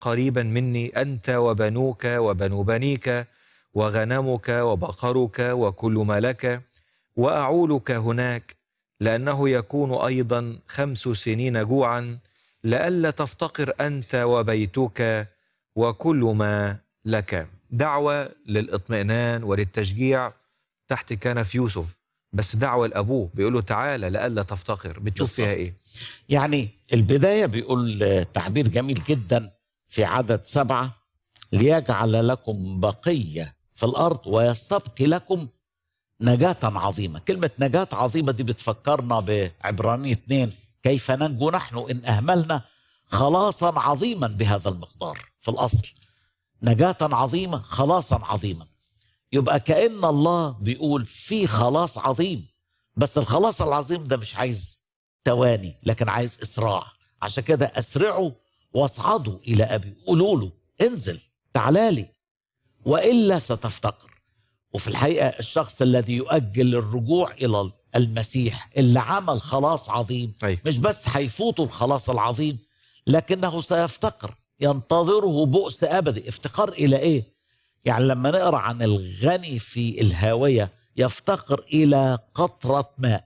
قريبا مني أنت وبنوك وبنو بنيك وغنمك وبقرك وكل ما لك وأعولك هناك لأنه يكون أيضا خمس سنين جوعا لئلا تفتقر أنت وبيتك وكل ما لك دعوة للإطمئنان وللتشجيع تحت كنف يوسف بس دعوة لأبوه بيقول له تعالى لئلا تفتقر بتشوف فيها إيه يعني البداية بيقول تعبير جميل جدا في عدد سبعة ليجعل لكم بقية في الأرض ويستبقي لكم نجاة عظيمة كلمة نجاة عظيمة دي بتفكرنا بعبرانية اثنين كيف ننجو نحن إن أهملنا خلاصا عظيما بهذا المقدار في الأصل نجاة عظيمة خلاصا عظيما يبقى كأن الله بيقول في خلاص عظيم بس الخلاص العظيم ده مش عايز تواني لكن عايز إسراع عشان كده أسرعوا واصعدوا إلى أبي قولوا له انزل تعالى وإلا ستفتقر وفي الحقيقة الشخص الذي يؤجل الرجوع إلى المسيح اللي عمل خلاص عظيم أي. مش بس هيفوته الخلاص العظيم لكنه سيفتقر ينتظره بؤس أبدي افتقار إلى إيه؟ يعني لما نقرأ عن الغني في الهاوية يفتقر إلى قطرة ماء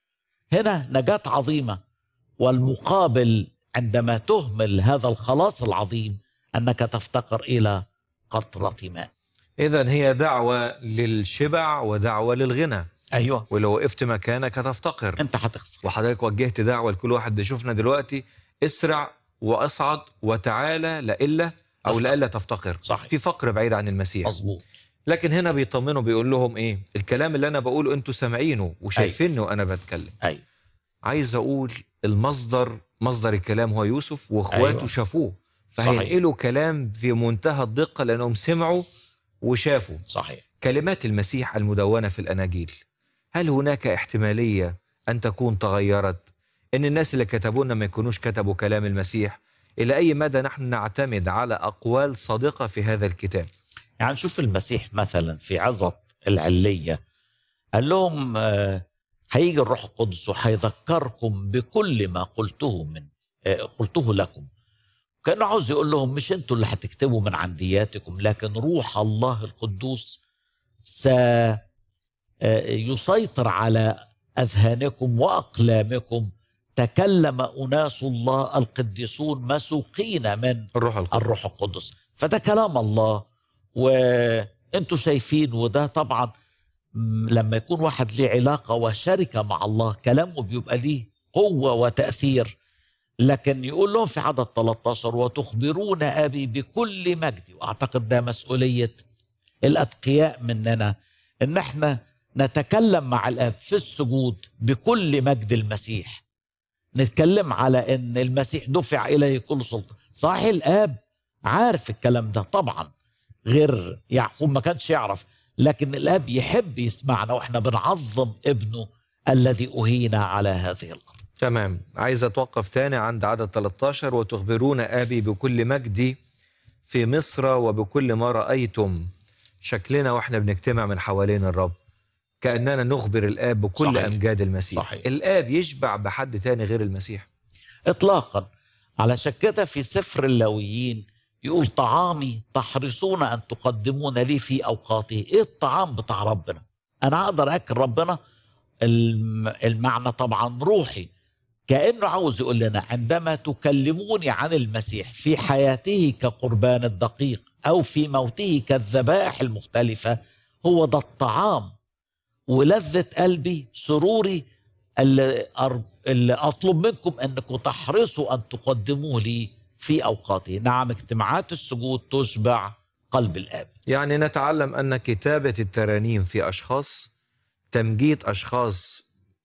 هنا نجاة عظيمة والمقابل عندما تهمل هذا الخلاص العظيم أنك تفتقر إلى قطرة ماء إذا هي دعوة للشبع ودعوة للغنى أيوة ولو وقفت مكانك هتفتقر أنت هتخسر وحضرتك وجهت دعوة لكل واحد بيشوفنا دلوقتي اسرع واصعد وتعالى لإلا أو تفتقر. لإلا تفتقر صحيح. في فقر بعيد عن المسيح مظبوط لكن هنا بيطمنوا بيقول لهم إيه الكلام اللي أنا بقوله أنتوا سامعينه وشايفينه وأنا بتكلم أيوة عايز أقول المصدر مصدر الكلام هو يوسف واخواته أيوة. أيوة. شافوه صحيح. فهينقلوا كلام في منتهى الدقة لأنهم سمعوا وشافوا صحيح كلمات المسيح المدونة في الأناجيل هل هناك احتمالية أن تكون تغيرت أن الناس اللي كتبونا ما يكونوش كتبوا كلام المسيح إلى أي مدى نحن نعتمد على أقوال صادقة في هذا الكتاب يعني شوف المسيح مثلا في عظة العلية قال لهم آه، هيجي الروح القدس وهيذكركم بكل ما قلته من آه، قلته لكم كانه عاوز يقول لهم مش انتوا اللي هتكتبوا من عندياتكم لكن روح الله القدوس سيسيطر على اذهانكم واقلامكم تكلم اناس الله القديسون مسوقين من الروح القدس الروح القدس فده كلام الله وانتوا شايفين وده طبعا م، لما يكون واحد ليه علاقة وشركة مع الله كلامه بيبقى ليه قوة وتأثير لكن يقول لهم في عدد 13 وتخبرون أبي بكل مجدي وأعتقد ده مسؤولية الأتقياء مننا إن احنا نتكلم مع الآب في السجود بكل مجد المسيح نتكلم على ان المسيح دفع اليه كل سلطه صحيح الاب عارف الكلام ده طبعا غير يعقوب ما كانش يعرف لكن الاب يحب يسمعنا واحنا بنعظم ابنه الذي اهين على هذه الارض تمام عايز أتوقف تاني عند عدد 13 وتخبرون أبي بكل مجدي في مصر وبكل ما رأيتم شكلنا وإحنا بنجتمع من حوالين الرب كأننا نخبر الآب بكل صحيح. صحيح. أمجاد المسيح صحيح. الآب يشبع بحد تاني غير المسيح اطلاقا علشان كده في سفر اللاويين يقول طعامي تحرصون ان تقدمون لي في اوقاته ايه الطعام بتاع ربنا انا اقدر اكل ربنا الم- المعنى طبعا روحي كانه عاوز يقول لنا عندما تكلموني عن المسيح في حياته كقربان الدقيق او في موته كالذبائح المختلفه هو ده الطعام ولذة قلبي سروري اللي, أر... اللي أطلب منكم أنكم تحرصوا أن تقدموه لي في أوقاته نعم اجتماعات السجود تشبع قلب الآب يعني نتعلم أن كتابة الترانيم في أشخاص تمجيد أشخاص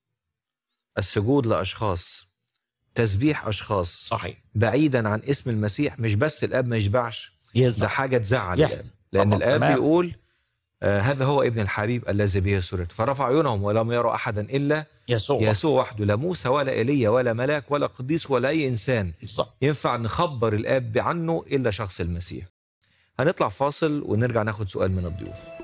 السجود لأشخاص تسبيح أشخاص صحيح بعيدا عن اسم المسيح مش بس الاب ما يشبعش ده يزعل حاجه تزعل يحزن. الاب لان طبعاً، الاب تمام. بيقول آه هذا هو ابن الحبيب الذي به سررت فرفع عيونهم ولم يروا احدا الا يسوع يسوع وحده لا موسى ولا ايليا ولا ملاك ولا قديس ولا اي انسان صح. ينفع نخبر الاب عنه الا شخص المسيح هنطلع فاصل ونرجع ناخد سؤال من الضيوف